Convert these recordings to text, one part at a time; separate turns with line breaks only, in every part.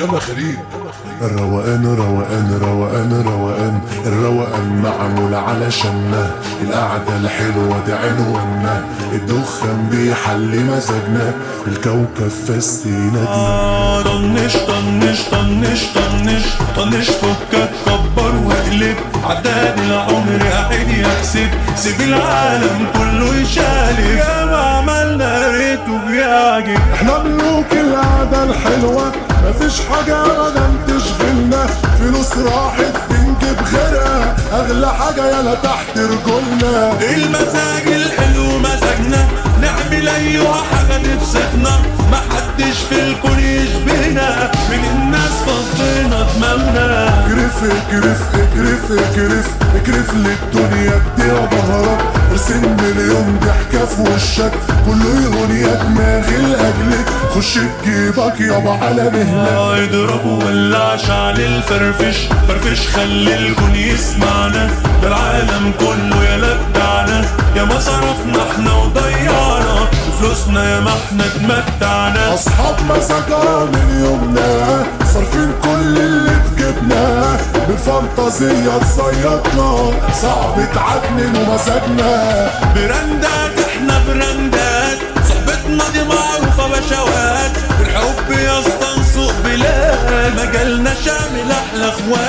يلا خليل
الروقان روقان روقان روقان الروقان معمول علشاننا القعدة الحلوة دي عنوانا الدخان بيحلي مزاجنا الكوكب فسينا
آه، طنش طنش طنش طنش طنش فكك كبر واقلب عداد العمر قاعد يحسب سيب العالم كله يشالب يا ما عملنا ريته بيعجب
احنا ملوك القعدة الحلوة مفيش حاجة ابدا تشغلنا فلوس راحت بنجيب غيرها اغلى حاجة يلا تحت رجولنا
المزاج الحلو مزاجنا نعمل ايوه حاجة تبسطنا محدش في الكون يشبهنا من الناس فضينا دماغنا
اجرف اجرف اجرف اجرف اجرف للدنيا تبيع ظهرك ارسم مليون ضحكة في وشك كله يهون يا دماغي لاجلك خش بجيبك يابا على مهلك
آه، اضرب وولع شعل الفرفش فرفش خلي الكون يسمعنا ده العالم كله يا لبدعنا يا ما صرفنا احنا وضيعنا فلوسنا يا ما احنا اتمتعنا
اصحاب مساكة من يومنا صارفين كل اللي في جيبنا بفانتازية تصيطنا صعب تعجنن ومزاجنا
براندات احنا براندات صحبتنا دي معروفة بشوات والحب يا اسطى نسوق بلاد مجالنا شامل احلى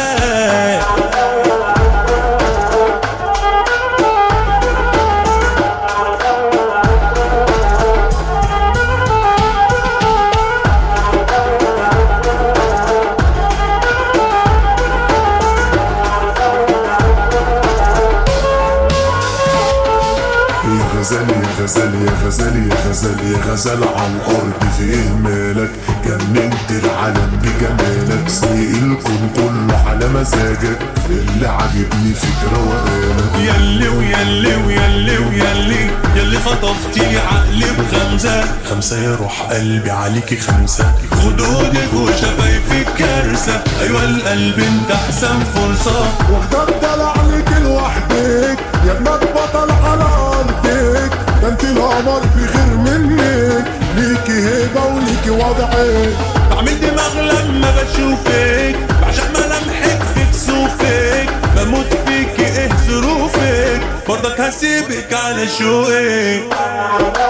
اخوات
يا غزال يا غزال يا غزال يا غزال يا غزال على الارض في ايه مالك جننت العالم بجمالك سيق الكون كله على مزاجك اللي عاجبني فيك روقانك
يلي ويلي ويلي ويلي يلي خطفتي عقلي بخمسة خمسة يا روح قلبي عليكي خمسة خدودك وشفايفك كارثة أيوة القلب انت أحسن فرصة
واختار دلع عليك لوحدك يا ابنك بطل على ارضك ده انت القمر بغير منك ليكي هيبه وليكي وضعك
بعمل دماغ لما بشوفك بعشق ملامحك في كسوفك بموت فيك ايه ظروفك برضك هسيبك على شوقك